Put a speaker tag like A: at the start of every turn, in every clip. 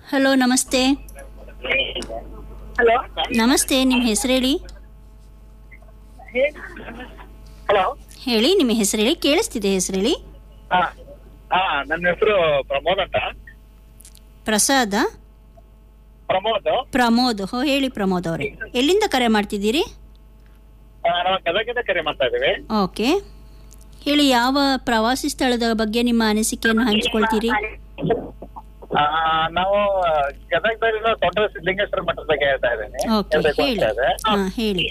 A: Hello ನಮಸ್ತೆ
B: hello
A: ನಮಸ್ತೆ ನಿಮ್ಮ ಹೆಸರು ಹೇಳಿ
B: ಹಲೋ
A: ಹೇಳಿ ನಿಮ್ಮ ಹೆಸರು ಹೇಳಿ ಕೇಳಿಸ್ತಿದೆ ಹೆಸರು ಹೇಳಿ
B: ಹಾ ಹಾ ನನ್ನ ಹೆಸರು ಪ್ರಮೋದ್ ಅಂತ
A: ಪ್ರಸಾದ
B: ಪ್ರಮೋದ್
A: ಪ್ರಮೋದ್ ಹೋ ಹೇಳಿ ಪ್ರಮೋದ್ ಅವರೇ ಎಲ್ಲಿಂದ ಕರೆ ಮಾಡ್ತಿದ್ದೀರಿ
B: ಆ, ನಾವು ಗದಗಿಂದ ಕರೆ ಮಾಡ್ತಾ ಇದೀವಿ
A: ಓಕೆ ಹೇಳಿ ಯಾವ ಪ್ರವಾಸಿ ಸ್ಥಳದ ಬಗ್ಗೆ ನಿಮ್ಮ ಅನಿಸಿಕೆಯನ್ನು ಹಂಚ್ಕೊಳ್ತೀರಿ
B: ಆ, ನಾವು ಗದಗದಲ್ಲಿರೋ ದೊಡ್ಡ ಸಿದ್ಧಲಿಂಗೇಶ್ವರ ಮಠದ ಬಗ್ಗೆ ಹೇಳ್ತಾ ಇದ್ದೀನಿ
A: ಓಕೆ
B: ಹೇಳ್ಬೇಕು
A: ಹೇಳಿ
B: ಅಂತ ಇದೆ
A: ಹಾಂ ಹೇಳಿ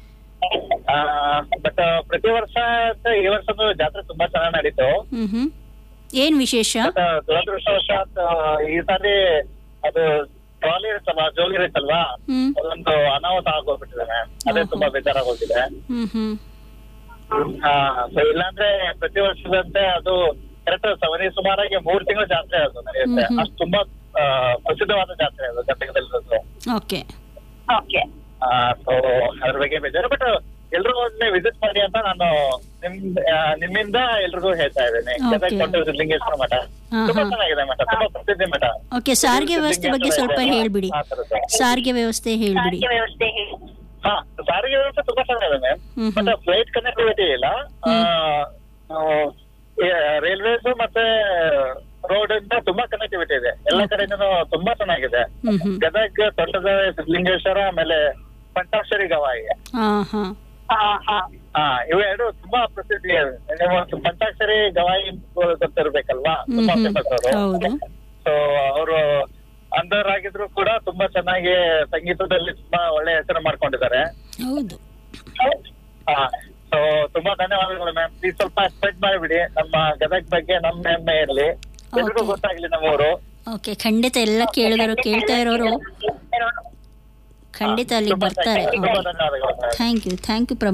B: ಬಟ್ ಪ್ರತಿ ವರ್ಷ ಅಂತ ಈ ವರ್ಷದ ಜಾತ್ರೆ ತುಂಬಾ ಚೆನ್ನಾಗಿ ನಡೀತು
A: ಹ್ಞೂ ಹ್ಞೂ ಏನು ವಿಶೇಷ
B: ಬಟ್ ದುರದೃಷ್ಟವಶಾತ್ ಈ ಸಾರಿ ಅದು ಟ್ರಾಲಿ ಇರುತ್ತಲ್ವಾ ಜೋಗಿ ಇರುತ್ತಲ್ವಾ
A: ಹ್ಞೂ
B: ಅದೊಂದು ಅನಾಹುತ ಆಗೋಗ್ಬಿಟ್ಟಿದೆ ಅದೇ ತುಂಬಾ ಬೇಜಾರಾಗೋಗಿದೆ
A: ಹ್ಞೂ ಹ್ಞೂ
B: ಸೊ ಇಲ್ಲಾಂದ್ರೆ ಪ್ರತಿ ವರ್ಷದಂತೆ ಅದು ಕರೆಕ್ಟ್ ಸವನಿ ಸುಮಾರಾಗಿ ಮೂರ್ ತಿಂಗಳು ಜಾತ್ರೆ ಅದು ನಡೆಯುತ್ತೆ
A: ಹ್ಮ್ ಹ್ಮ್.
B: ಅಷ್ಟು ತುಂಬಾ ಆ, ಪ್ರಸಿದ್ಧವಾದ ಜಾತ್ರೆ ಅದು ಗದಗದಲ್ಲಿರೋದು
A: ಓಕೆ
B: ಸೊ ಅದ್ರ ಬಗ್ಗೆ ಬೇಜಾರು ಬಟ್ ಎಲ್ರಿಗೂ ಒಮ್ಮೆ ವಿಸಿಟ್ ಮಾಡಿ ಅಂತ ನಾನು ನಿಮ್ ಆ, ನಿಮ್ಮಿಂದ ಎಲ್ರಿಗೂ ಹೇಳ್ತಾ ಇದ್ದೇನೆ ಗದಗ
A: Okay.
B: ದೊಡ್ಡ ಸಿದ್ಧಲಿಂಗೇಶ್ವರ ಮಠ
A: ಹಾಂ
B: ತುಂಬಾ
A: ಹಾಂ
B: ಚೆನ್ನಾಗಿದೆ ಮಠ ತುಂಬಾ ಪ್ರಸಿದ್ಧಿ ಮಠ
A: ಓಕೆ ಸಾರಿಗೆ ವ್ಯವಸ್ಥೆ ಬಗ್ಗೆ ಸ್ವಲ್ಪ ಹೇಳ್ಬಿಡಿ
B: ಆ ಥರದ್ದು.
A: ಸಾರಿಗೆ ವ್ಯವಸ್ಥೆ ಹೇಳ್ಬಿಡಿ
B: ಹಾ ಸಾರಿಗೆ ವ್ಯವಸ್ಥೆ ತುಂಬಾ ಚೆನ್ನಾಗಿದೆ ma'am
A: hmm
B: but
A: hmm
B: flight connectivity ಇಲ್ಲ ರೈಲ್ವೇಸ್ ಮತ್ತೆ ರೋಡ್ ಇಂದ ತುಂಬಾ ಕನೆಕ್ಟಿವಿಟಿ ಇದೆ ಎಲ್ಲ ಕಡೆಯಿಂದ ತುಂಬಾ ಚೆನ್ನಾಗಿದೆ
A: ಹ್ಮ್ ಹ್ಮ್
B: ಗದಗ್ ತೊಟ್ಟದ ಸಿದ್ಧಲಿಂಗೇಶ್ವರ ಆಮೇಲೆ ಪಂಚಾಕ್ಷರಿ ಗವಾಯಿ
A: ಹಾಂ ಹಾಂ
B: ಹಾ ಇವೆರಡು ತುಂಬಾ ಪ್ರಸಿದ್ಧಿ ಇದೆ. ನೀವು ಒಂದು ಪಂಚಾಕ್ಷರಿ ಗವಾಯಿ ಗೊತ್ತಿರ್ಬೇಕಲ್ವಾ ತುಂಬಾ
A: ಹ್ಮ್ ಹ್ಮ್.
B: ಫೇಮಸ್ ಅವರು
A: ಹೌದು
B: ಸೊ ಅವರು ಅಂಧರಾಗಿದ್ರು ಕೂಡ ತುಂಬಾ ಚೆನ್ನಾಗಿ ಸಂಗೀತದಲ್ಲಿ ತುಂಬಾ ಒಳ್ಳೆ ಹೆಸರು ಮಾಡ್ಕೊಂಡಿದ್ದಾರೆ
A: ಹೌದು
B: ಸೊ ತುಂಬಾ ಧನ್ಯವಾದಗಳು ಮ್ಯಾಮ್ ಪ್ಲೀಸ್ ಸ್ವಲ್ಪ ಸ್ಪ್ರೆಡ್ ಮಾಡಿಬಿಡಿ ನಮ್ಮ ಗದಗ್ ಬಗ್ಗೆ ನಮ್ಮ ಹೆಮ್ಮೆ ಇರ್ಲಿ ಎಲ್ರಿಗೂ
A: Okay.
B: ಗೊತ್ತಾಗ್ಲಿ ನಮ್ಮೂರು
A: ಓಕೆ ಖಂಡಿತ ಎಲ್ಲ ಕೇಳಿದರು ಕೇಳ್ತಾ ಇರೋರು ಖಂಡಿತ ಅಲ್ಲಿಗೆ
B: ತುಂಬಾ
A: ಬರ್ತಾರೆ
B: ತುಂಬಾ ಧನ್ಯವಾದಗಳು ma'am
A: thank you thank you